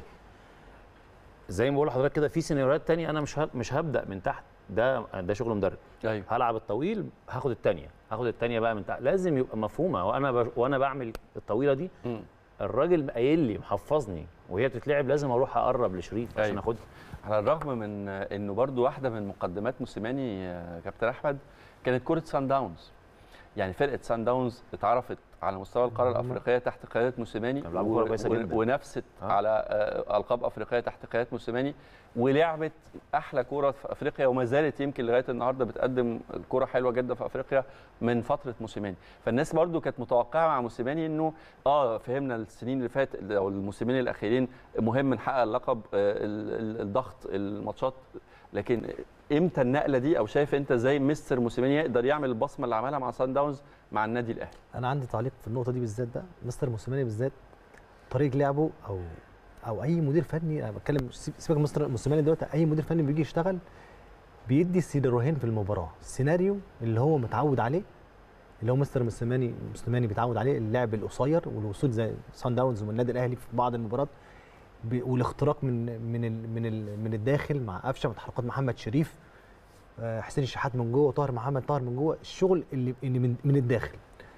زي ما بقول لحضرتك كده في سيناريوهات تانية انا مش ه- مش هبدا من تحت ده ده شغل مدرب ايوه هلعب الطويل هاخد الثانيه هاخد الثانيه بقى من تحت لازم يبقى مفهومه وانا ب... وانا بعمل الطويله دي مم. الراجل قايل لي محفظني وهي بتتلعب لازم اروح اقرب لشريف عشان أيوة. اخدها على الرغم من انه برضو واحده من مقدمات موسيماني آه، كابتن احمد كانت كره سان داونز يعني فرقه سان داونز اتعرفت على مستوى القاره هم- الافريقيه تحت قياده موسيماني كانوا بيلعبوا كورة كويسة جداً. ونفست آه. على آه، القاب افريقيه تحت قياده موسيماني ولعبت احلى كوره في افريقيا وما زالت يمكن لغايه النهارده بتقدم كوره حلوه جدا في افريقيا من فتره موسيماني فالناس برضو كانت متوقعه مع موسيماني انه اه فهمنا السنين اللي فاتت او الموسمين الاخيرين مهم نحقق اللقب آه، ال- ال- الضغط الماتشات لكن امتى النقله دي او شايف انت زي مستر موسيماني يقدر يعمل البصمه اللي عملها مع سان داونز مع النادي الاهلي انا عندي تعليق في النقطه دي بالذات بقى مستر موسيماني بالذات طريقه لعبه او او اي مدير فني انا بتكلم سيب- سيبك من مستر موسيماني دلوقتي اي مدير فني بيجي يشتغل بيدي سيناريوهين في المباراه السيناريو اللي هو متعود عليه اللي هو مستر موسيماني موسيماني بيتعود عليه اللعب القصير والوصول زي سان داونز والنادي الاهلي في بعض المباريات ب- والاختراق من من ال من ال من الداخل مع قفشه من تحركات محمد شريف آه، حسين الشحات من جوه طاهر محمد طاهر من جوه الشغل اللي اللي من, من الداخل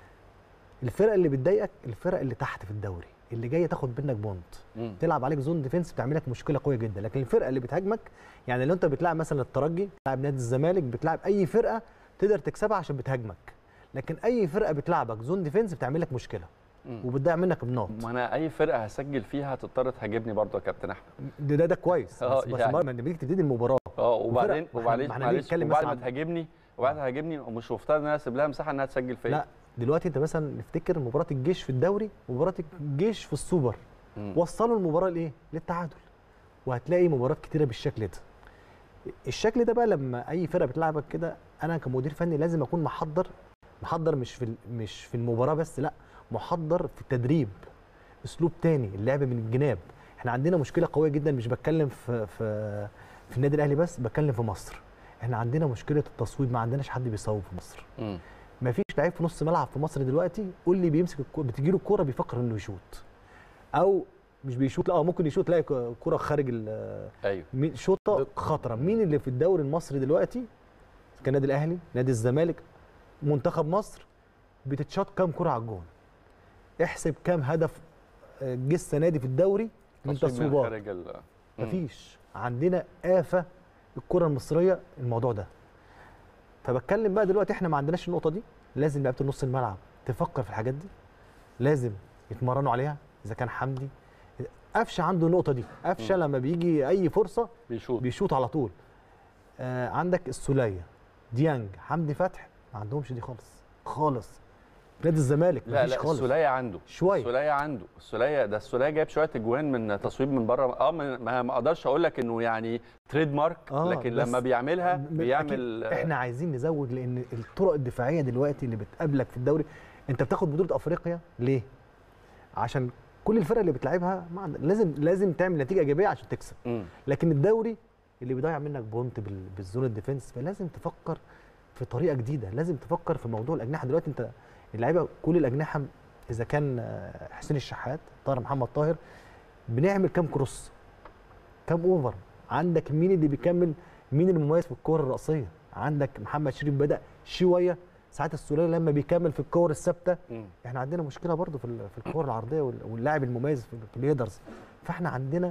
الفرق اللي بتضايقك الفرق اللي تحت في الدوري اللي جايه تاخد منك بونت تلعب عليك زون ديفنس بتعمل لك مشكله قويه جدا لكن الفرقه اللي بتهاجمك يعني لو انت بتلعب مثلا الترجي بتلعب نادي الزمالك بتلعب اي فرقه تقدر تكسبها عشان بتهاجمك لكن اي فرقه بتلعبك زون ديفنس بتعمل لك مشكله مم. وبتضيع منك بنقط ما انا اي فرقه هسجل فيها هتضطر تهاجمني برضه يا كابتن احمد ده ده, ده كويس اه بس, بس يعني. لما تيجي تبتدي المباراه اه وبعدين وفرق- ما احنا- وبعدين ما احنا معلش بنتكلم وبعد مثلا ما عن- تهاجمني وبعد ما تهاجمني مش مفترض ان انا اسيب لها مساحه انها تسجل فيا لا دلوقتي انت مثلا نفتكر مباراه الجيش في الدوري ومباراه الجيش في السوبر مم. وصلوا المباراه لايه؟ للتعادل وهتلاقي مباريات كتيره بالشكل ده الشكل ده بقى لما اي فرقه بتلعبك كده انا كمدير فني لازم اكون محضر محضر مش في ال- مش في المباراه بس لا محضر في التدريب اسلوب تاني اللعب من الجناب احنا عندنا مشكله قويه جدا مش بتكلم في في في النادي الاهلي بس بتكلم في مصر احنا عندنا مشكله التصويب ما عندناش حد بيصوب في مصر مم. ما فيش لعيب في نص ملعب في مصر دلوقتي قول لي بيمسك الكوره بتجيله الكوره بيفكر انه يشوط او مش بيشوط لا هو ممكن يشوط تلاقي ك- كوره خارج ال- ايوه مين- شوطه خطره مين اللي في الدوري المصري دلوقتي كان النادي الاهلي نادي الزمالك منتخب مصر بتتشاط كام كره على الجون احسب كام هدف آه، جه السنه دي في الدوري من تصويب تصويبات خارج ال- مم. مفيش عندنا آفة الكرة المصرية الموضوع ده فبتكلم بقى دلوقتي احنا ما عندناش النقطة دي لازم لعيبة النص الملعب تفكر في الحاجات دي لازم يتمرنوا عليها إذا كان حمدي قفشه عنده النقطة دي قفشه مم. لما بيجي أي فرصة بيشوط بيشوط على طول آه عندك السولية ديانج حمدي فتح ما عندهمش دي خالص خالص نادي الزمالك لا مفيش لا خالص السوليه عنده شويه السوليه عنده السوليه ده السوليه جايب شويه اجوان من تصويب من بره اه ما ما- ما اقدرش اقول لك انه يعني تريد مارك آه، لكن بس لما بيعملها م- بيعمل أكيد احنا عايزين نزود لان الطرق الدفاعيه دلوقتي اللي بتقابلك في الدوري انت بتاخد بطوله افريقيا ليه؟ عشان كل الفرق اللي بتلعبها ما عند- لازم لازم تعمل نتيجه ايجابيه عشان تكسب مم. لكن الدوري اللي بيضيع منك بونت بال- بالزون الديفنس فلازم تفكر في طريقه جديده لازم تفكر في موضوع الاجنحه دلوقتي انت اللعيبه كل الاجنحه اذا كان آه، حسين الشحات طاهر محمد طاهر بنعمل كام كروس كام اوفر عندك مين اللي بيكمل مين المميز في الكور الرأسيه عندك محمد شريف بدأ شويه ساعات السوليه لما بيكمل في الكور الثابته مم. احنا عندنا مشكله برضو في ال- في الكور العرضيه وال- واللاعب المميز في في الهيدرز فاحنا عندنا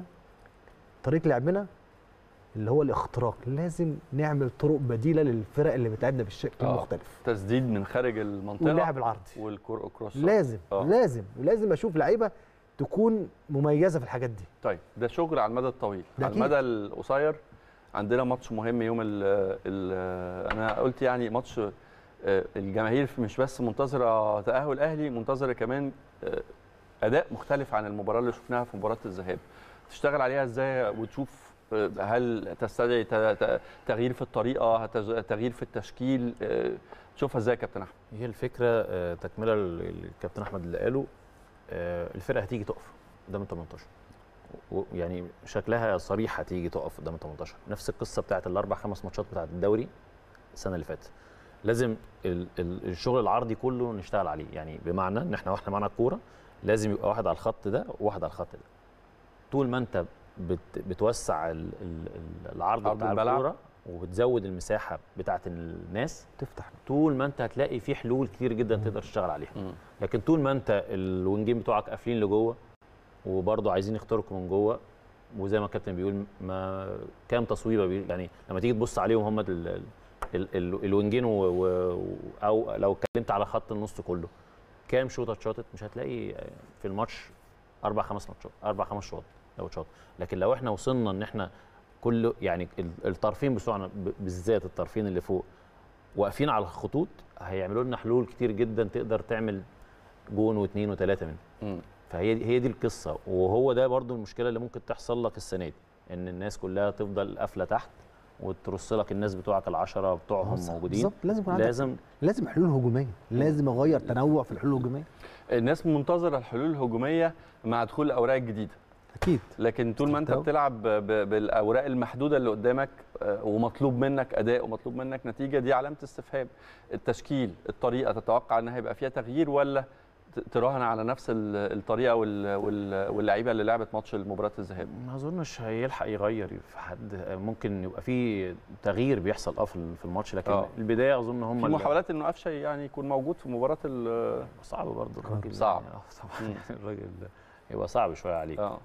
طريقه لعبنا اللي هو الاختراق لازم نعمل طرق بديله للفرق اللي بتلعبنا بالشكل آه. المختلف تسديد من خارج المنطقه واللاعب العرضي والكروس لازم آه. لازم لازم اشوف لعيبه تكون مميزه في الحاجات دي طيب ده شغل على المدى الطويل ده على أكيد. المدى القصير عندنا ماتش مهم يوم ال ال انا قلت يعني ماتش آه، الجماهير مش بس منتظره تاهل الاهلي منتظره كمان آه، اداء مختلف عن المباراه اللي شفناها في مباراه الذهاب تشتغل عليها ازاي وتشوف آه، هل تستدعي ت- ت- تغيير في الطريقه هتز- تغيير في التشكيل آه، تشوفها ازاي يا كابتن احمد هي الفكره آه، تكمله للكابتن احمد اللي قاله آه، الفرقه هتيجي تقف قدام ال 18 و- يعني شكلها صريح هتيجي تقف قدام ال 18 نفس القصه بتاعت الاربع خمس ماتشات بتاعت الدوري السنه اللي فاتت لازم ال- ال- الشغل العرضي كله نشتغل عليه يعني بمعنى ان احنا واحنا معانا الكوره لازم يبقى واحد على الخط ده وواحد على الخط ده طول ما انت بت بتوسع ال- ال- ال- العرض عرض بتاع الملعب. الكوره وبتزود المساحه بتاعت الناس تفتح طول ما انت هتلاقي في حلول كتير جدا تقدر تشتغل عليها لكن طول ما انت الوينجين بتوعك قافلين لجوه وبرضه عايزين يخترقوا من جوه وزي ما الكابتن بيقول ما كام تصويبه بي يعني لما تيجي تبص عليهم هم ال ال ال ال الوينجين و و او لو اتكلمت على خط النص كله كام شوطه اتشاطت مش هتلاقي في الماتش اربع خمس ماتشات اربع خمس شوط لو اتشاط لكن لو احنا وصلنا ان احنا كل يعني ال- الطرفين بتوعنا ب- بالذات الطرفين اللي فوق واقفين على الخطوط هيعملوا لنا حلول كتير جدا تقدر تعمل جون واثنين وثلاثه منهم مم. فهي هي دي القصه وهو ده برضو المشكله اللي ممكن تحصل لك السنه دي ان الناس كلها تفضل قافله تحت وترص لك الناس بتوعك العشرة بتوعهم صح، موجودين بالظبط لازم يكون عندك لازم لازم حلول هجوميه لازم اغير تنوع في الحلول الهجوميه الناس منتظره الحلول الهجوميه مع دخول الاوراق الجديده اكيد لكن طول ما انت استمتعوا. بتلعب ب- ب- بالاوراق المحدوده اللي قدامك آه، ومطلوب منك اداء ومطلوب منك نتيجه دي علامه استفهام التشكيل الطريقه تتوقع ان هيبقى فيها تغيير ولا ت- تراهن على نفس ال- الطريقه وال- وال- واللعيبه اللي لعبت ماتش مباراه الذهاب ما اظنش هيلحق يغير في حد ممكن يبقى في تغيير بيحصل اه في في الماتش لكن آه. البدايه اظن هم في اللي- محاولات انه قفشه يعني يكون موجود في مباراه ال- صعب برضه الراجل صعب. يعني آه، طبعا مم. الراجل ده يبقى صعب شويه عليه اه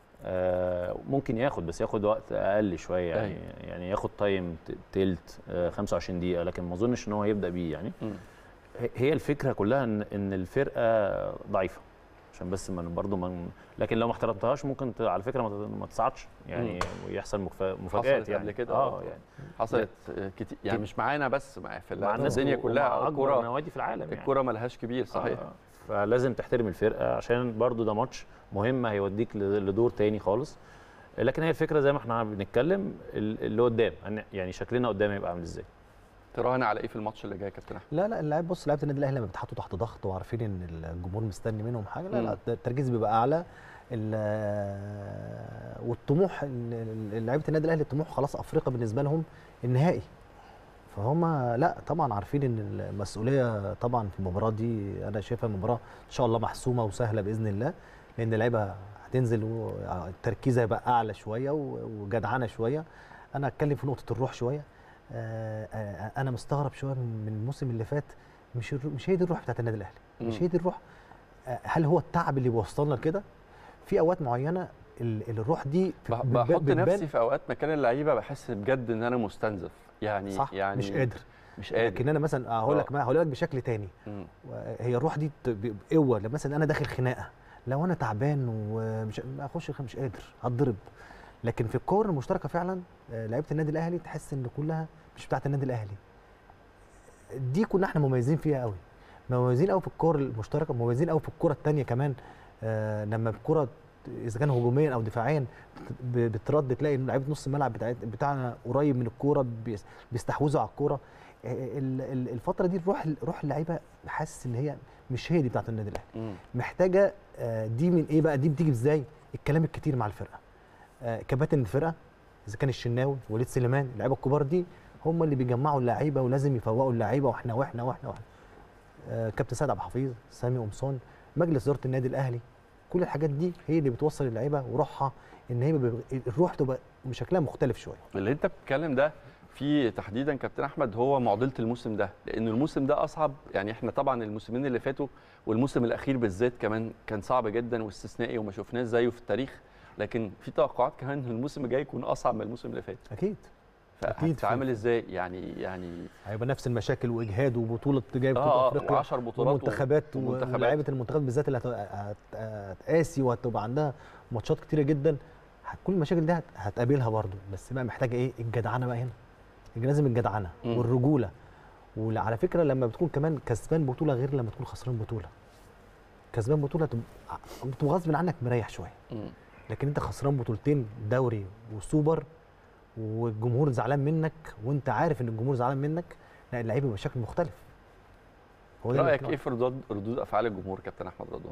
آه ممكن ياخد بس ياخد وقت اقل شويه يعني يعني ياخد تايم ت- تلت آه 25 دقيقه لكن ما اظنش ان هو هيبدا بيه يعني مم. هي- هي الفكره كلها ان ان الفرقه ضعيفه عشان بس من برضه من لكن لو ما احترمتهاش ممكن ت- على فكره ما ت- ما تصعدش يعني ويحصل مكفا- مفاجآت حصلت يعني قبل كده، اه آه. يعني حصلت آه، كتير يعني كت- مش معانا بس مع في مع الناس الدنيا و- كلها ومع آه، اكبر الكوره نوادي في العالم يعني الكوره ملهاش كبير صحيح آه، فلازم تحترم الفرقه عشان برضو ده ماتش مهم هيوديك ل- لدور تاني خالص لكن هي الفكره زي ما احنا بنتكلم ال- اللي قدام أن- يعني شكلنا قدام هيبقى عامل ازاي تراهن على ايه في الماتش اللي جاي يا كابتن احمد لا لا اللاعب بص لعيبه النادي الاهلي لما بيتحطوا تحت ضغط وعارفين ان الجمهور مستني منهم حاجه لا لا مم. التركيز بيبقى اعلى ال- والطموح ال- ال- لعيبه النادي الاهلي الطموح خلاص افريقيا بالنسبه لهم النهائي فهم لا طبعا عارفين ان المسؤوليه طبعا في المباراه دي انا شايفها مباراه ان شاء الله محسومه وسهله باذن الله لان اللعيبه هتنزل والتركيز هيبقى اعلى شويه و- وجدعنه شويه انا اتكلم في نقطه الروح شويه آه، آه، انا مستغرب شويه من من الموسم اللي فات مش الرو- مش هي دي الروح بتاعت النادي الاهلي مش مم. هي دي الروح آه، هل هو التعب اللي بيوصلنا لكده في اوقات معينه ال- الروح دي في- بح- بتب- بحط بتبان- نفسي في اوقات مكان اللعيبه بحس بجد ان انا مستنزف يعني صح يعني مش قادر مش قادر لكن انا مثلا هقول آه. لك ما هقول لك بشكل تاني مم. هي الروح دي بت- بقوه لما مثلا انا داخل خناقه لو انا تعبان ومش ما اخش الخ- مش قادر هتضرب لكن في الكور المشتركه فعلا آه، لعيبه النادي الاهلي تحس ان كلها مش بتاعت النادي الاهلي دي كنا احنا مميزين فيها قوي مميزين قوي في الكور المشتركه مميزين قوي في الكره الثانيه كمان آه لما الكره اذا كان هجوميا او دفاعيا بت- بترد تلاقي ان لعيبه نص الملعب بتاعت بتاعنا قريب من الكوره بيس- بيستحوذوا على الكوره آه، ال- ال- الفتره دي روح روح اللعيبه حاسس ان هي مش هي دي بتاعت النادي الاهلي مم. محتاجه آه، دي من ايه بقى دي بتيجي ازاي الكلام الكتير مع الفرقه آه، كباتن الفرقه اذا كان الشناوي وليد سليمان اللعيبه الكبار دي هم اللي بيجمعوا اللعيبه ولازم يفوقوا اللعيبه واحنا واحنا واحنا واحنا آه، كابتن سيد عبد الحفيظ سامي قمصان مجلس اداره النادي الاهلي كل الحاجات دي هي اللي بتوصل اللعيبه وروحها ان هي بيبقى- الروح تبقى شكلها مختلف شويه اللي انت بتتكلم ده في تحديدا كابتن احمد هو معضله الموسم ده لان الموسم ده اصعب يعني احنا طبعا الموسمين اللي فاتوا والموسم الاخير بالذات كمان كان صعب جدا واستثنائي وما شفناش زيه في التاريخ لكن في توقعات كمان ان الموسم الجاي يكون اصعب من الموسم اللي فات اكيد أكيد. فهتتعامل ازاي يعني يعني هيبقى نفس المشاكل واجهاد وبطوله جايب بطوله اه افريقيا 10 بطولات ومنتخبات ومنتخبات. ولاعيبه المنتخبات بالذات اللي هت- هت- هتقاسي وهتبقى عندها ماتشات كتيره جدا ه- كل المشاكل دي هت- هتقابلها برضو بس بقى محتاجه ايه الجدعنه بقى هنا لازم الجدعنه مم. والرجوله وعلى فكره لما بتكون كمان كسبان بطوله غير لما تكون خسران بطوله كسبان بطوله تبقى بتبقى غصب عنك مريح شويه مم. لكن انت خسران بطولتين دوري وسوبر والجمهور زعلان منك وانت عارف ان الجمهور زعلان منك لا اللعيبه بيبقى بشكل مختلف هو ده اللي رايك بنقول ايه في ردود ردود افعال الجمهور كابتن احمد رضوان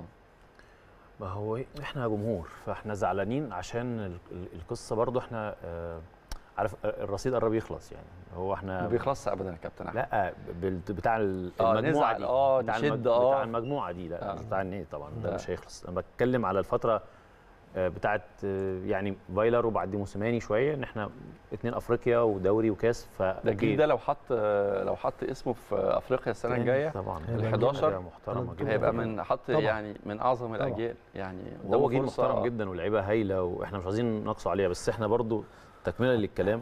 ما هو إيه- احنا جمهور فاحنا زعلانين عشان ال- ال- القصه برضو احنا آه، عارف آه، الرصيد قرب يخلص يعني هو ما احنا بيخلصش ابدا يا كابتن احمد لا بال- بتاع ال- آه، المجموعه نزعل، دي آه، بتاع, نشد، المج... آه. بتاع المجموعه دي لا آه. مش بتاع النهائي طبعا ده لا. مش هيخلص انا بتكلم على الفتره آه، بتاعت آه، يعني فايلر وبعد موسيماني شويه ان احنا اتنين افريقيا ودوري وكاس ف ده الجيل ده لو حط لو حط اسمه في افريقيا السنه الجايه طبعا ال ده 11 حاجة محترمه طبعاً. جدا هيبقى من حط طبعاً. يعني من اعظم طبعاً. الاجيال يعني وهو جيل فرصة- محترم جدا واللعيبه هايله واحنا مش عايزين نقصوا عليها بس احنا برضو تكمله للكلام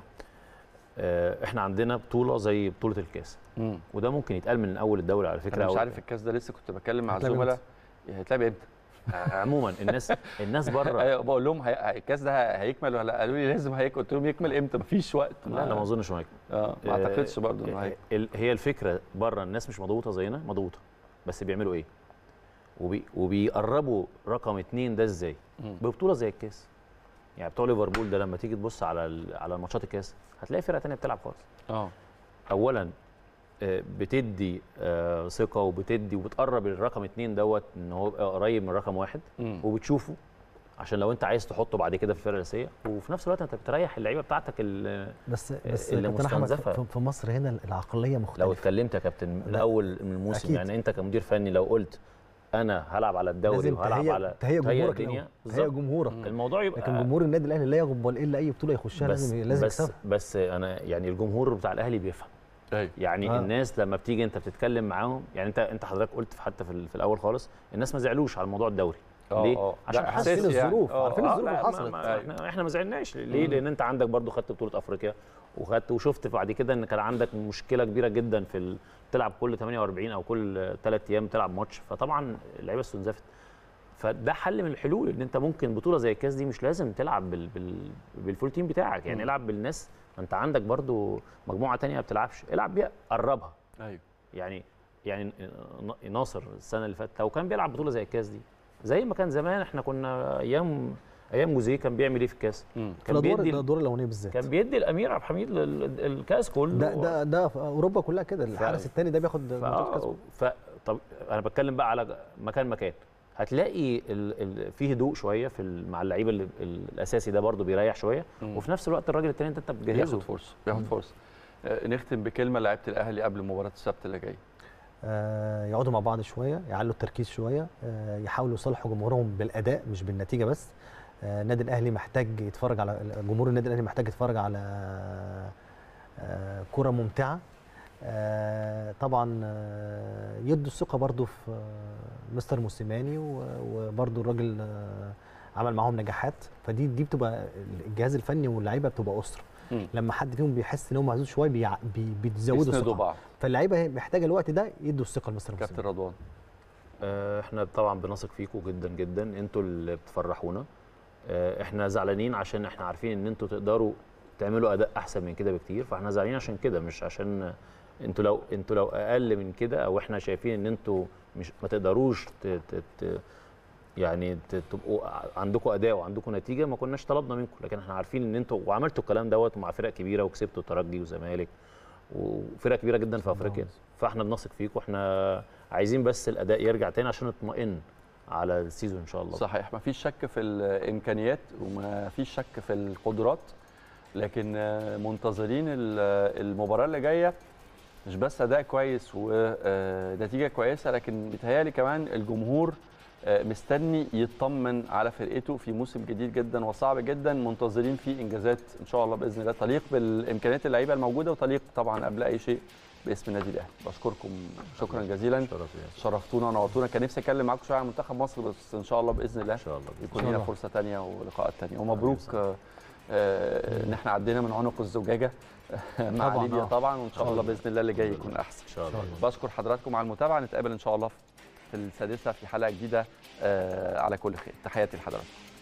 آه، احنا عندنا بطوله زي بطوله الكاس مم. وده ممكن يتقال من اول الدوري على فكره انا مش أو- عارف الكاس ده لسه كنت بتكلم مع هتلعب الزملاء هيتلعب امتى؟ عموما الناس الناس بره أيوة، بقول لهم هي- الكاس ده هيكمل ولا قالوا لي لازم هيكمل قلت لهم يكمل امتى مفيش وقت لا لا ما اظنش هو هيك- اه ما اعتقدش برضه انه آه، هيكمل ال- هي الفكره بره الناس مش مضغوطه زينا مضغوطه بس بيعملوا ايه وبي وبيقربوا رقم اتنين ده ازاي مم. ببطوله زي الكاس يعني بتوع ليفربول ده لما تيجي تبص على ال- على ماتشات الكاس هتلاقي فرقه تانية بتلعب خالص اه اولا آه، بتدي آه، ثقه وبتدي وبتقرب الرقم اتنين دوت ان هو يبقى قريب من رقم واحد مم. وبتشوفه عشان لو انت عايز تحطه بعد كده في الفرقه الاساسيه وفي نفس الوقت انت بتريح اللعيبه بتاعتك ال- بس بس اللي كابتن احمد مستنزفة. في- في مصر هنا العقليه لو مختلفه اتكلمت يا كابتن من لا. اول من الموسم أكيد. يعني انت كمدير فني لو قلت انا هلعب على الدوري لازم وهلعب تهيئ على تهيئ جمهورك الدنيا الأول. تهيئ بالظبط جمهورك الموضوع يبقى لكن جمهور النادي الاهلي لا يقبل الا اي بطوله يخشها بس لازم لازم بس يكسبها بس انا يعني الجمهور بتاع الاهلي بيفهم ايوه يعني آه. آه. الناس لما بتيجي انت بتتكلم معاهم يعني انت انت حضرتك قلت في- حتى في, ال- في الاول خالص الناس ما زعلوش على موضوع الدوري اه ليه؟ اه عشان ده حاسين أساسي يعني. الظروف، آه، عارفين آه، الظروف لا، اللي ما- حصلت. ما احنا احنا ما زعلناش ليه؟ مم. لان انت عندك برضو خدت بطوله افريقيا وخدت وشفت بعد كده ان كان عندك مشكله كبيره جدا في ال... تلعب كل 48 او كل ثلاث ايام تلعب ماتش فطبعا اللعيبه استنزفت فده حل من الحلول ان انت ممكن بطوله زي الكاس دي مش لازم تلعب بال... بال... بالفول تيم بتاعك يعني مم. العب بالناس ما انت عندك برضو مجموعه تانية ما بتلعبش العب بيها قربها ايوه يعني يعني ن- ناصر السنه اللي فاتت لو كان بيلعب بطوله زي الكاس دي زي ما كان زمان احنا كنا ايام ايام جوزيه كان بيعمل ايه في الكاس مم. في كان الادوار بيدي الادوار الاولانيه بالذات كان بيدي الامير عبد الحميد ال- ال- الكاس كله ده ده ده في اوروبا كلها كده الحارس الثاني ده بياخد ماتشات كاس ف... ف... طب انا بتكلم بقى على مكان مكان هتلاقي ال... ال... في هدوء شويه في ال... مع اللعيب ال... ال... الاساسي ده برضو بيريح شويه مم. وفي نفس الوقت الراجل التاني ده انت بتجهزه بياخد فرصه بياخد فرصه آه، نختم بكلمه لعيبه الاهلي قبل مباراه السبت اللي جاي آه، يقعدوا مع بعض شويه يعلوا التركيز شويه آه، يحاولوا يصالحوا جمهورهم بالاداء مش بالنتيجه بس آه، النادي الاهلي محتاج يتفرج على جمهور النادي الاهلي محتاج يتفرج على آه، كره ممتعه آه، طبعا آه، يدوا الثقه برضو في آه، مستر موسيماني و- وبرضو الراجل آه، عمل معاهم نجاحات فدي دي بتبقى الجهاز الفني واللعيبه بتبقى اسره مم. لما حد فيهم بيحس ان هو مهزوز شويه بيع- بي- بيزودوا يسندوا الثقه بعض فاللعيبه هي محتاجه الوقت ده يدوا الثقه لمستر كابتن موسيماني رضوان آه، احنا طبعا بنثق فيكم جدا جدا انتوا اللي بتفرحونا آه، احنا زعلانين عشان احنا عارفين ان انتوا تقدروا تعملوا اداء احسن من كده بكتير فاحنا زعلانين عشان كده مش عشان انتوا لو انتوا لو اقل من كده او احنا شايفين ان انتوا مش ما تقدروش ت... ت... ت... يعني ت- تبقوا عندكم اداء وعندكم نتيجه ما كناش طلبنا منكم لكن احنا عارفين ان انتوا وعملتوا الكلام دوت مع فرق كبيره وكسبتوا ترجي وزمالك وفرق كبيره جدا في افريقيا فاحنا بنثق فيكم واحنا عايزين بس الاداء يرجع تاني عشان نطمئن على السيزون ان شاء الله صحيح ما فيش شك في الامكانيات وما فيش شك في القدرات لكن آه، منتظرين ال- المباراه اللي جايه مش بس اداء كويس ونتيجه كويسه لكن بيتهيألي كمان الجمهور آه، مستني يطمن على فرقته في موسم جديد جدا وصعب جدا منتظرين فيه انجازات ان شاء الله باذن الله تليق بالامكانيات اللعيبه الموجوده وتليق طبعا قبل اي شيء باسم النادي الاهلي بشكركم شكرا جزيلا شرف ليا. شرفتونا ونورتونا كان نفسي اتكلم معاكم شويه عن منتخب مصر بس ان شاء الله باذن الله ان شاء الله يكون إن شاء لنا الله. فرصه تانية ولقاءات تانية ومبروك آه، آه، ان احنا عدينا من عنق الزجاجه مع طبعاً، ليبيا آه. طبعا وان شاء شاء الله الله. باذن الله اللي جاي يكون احسن ان شاء الله بشكر حضراتكم على المتابعه نتقابل ان شاء الله في السادسه في حلقه جديده آه، على كل خير تحياتي لحضراتكم